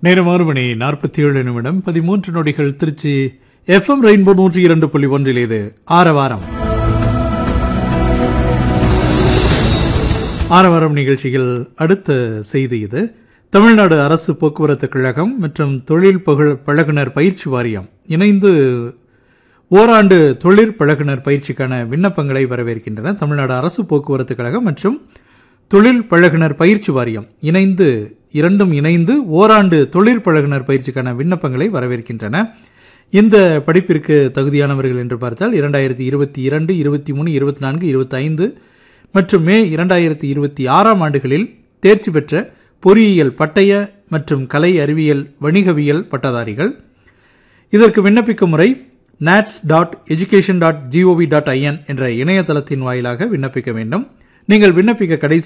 நேரம் ஆறு மணி நாற்பத்தி ஏழு நிமிடம் பதிமூன்று நொடிகள் திருச்சி எஃப்எம் ரெயின்போ நூற்றி இரண்டு புள்ளி ஒன்றில் இது ஆரவாரம் ஆரவாரம் நிகழ்ச்சியில் அடுத்த செய்தி இது தமிழ்நாடு அரசு போக்குவரத்து கழகம் மற்றும் தொழில் புகழ் பழகுனர் பயிற்சி வாரியம் இணைந்து ஓராண்டு தொழிற் பழகுனர் பயிற்சிக்கான விண்ணப்பங்களை வரவேற்கின்றன தமிழ்நாடு அரசு போக்குவரத்து கழகம் மற்றும் தொழில் பழகுனர் பயிற்சி வாரியம் இணைந்து இரண்டும் இணைந்து ஓராண்டு தொழிற் பழகுனர் பயிற்சிக்கான விண்ணப்பங்களை வரவேற்கின்றன இந்த படிப்பிற்கு தகுதியானவர்கள் என்று பார்த்தால் இரண்டாயிரத்தி இருபத்தி இரண்டு இருபத்தி மூணு இருபத்தி நான்கு இருபத்தி ஐந்து மற்றும் மே இரண்டாயிரத்தி இருபத்தி ஆறாம் ஆண்டுகளில் தேர்ச்சி பெற்ற பொறியியல் பட்டய மற்றும் கலை அறிவியல் வணிகவியல் பட்டதாரிகள் இதற்கு விண்ணப்பிக்கும் முறை nats dot education dot GOV dot IN என்ற இணையதளத்தின் வாயிலாக விண்ணப்பிக்க வேண்டும் நீங்கள் விண்ணப்பிக்க கடைசி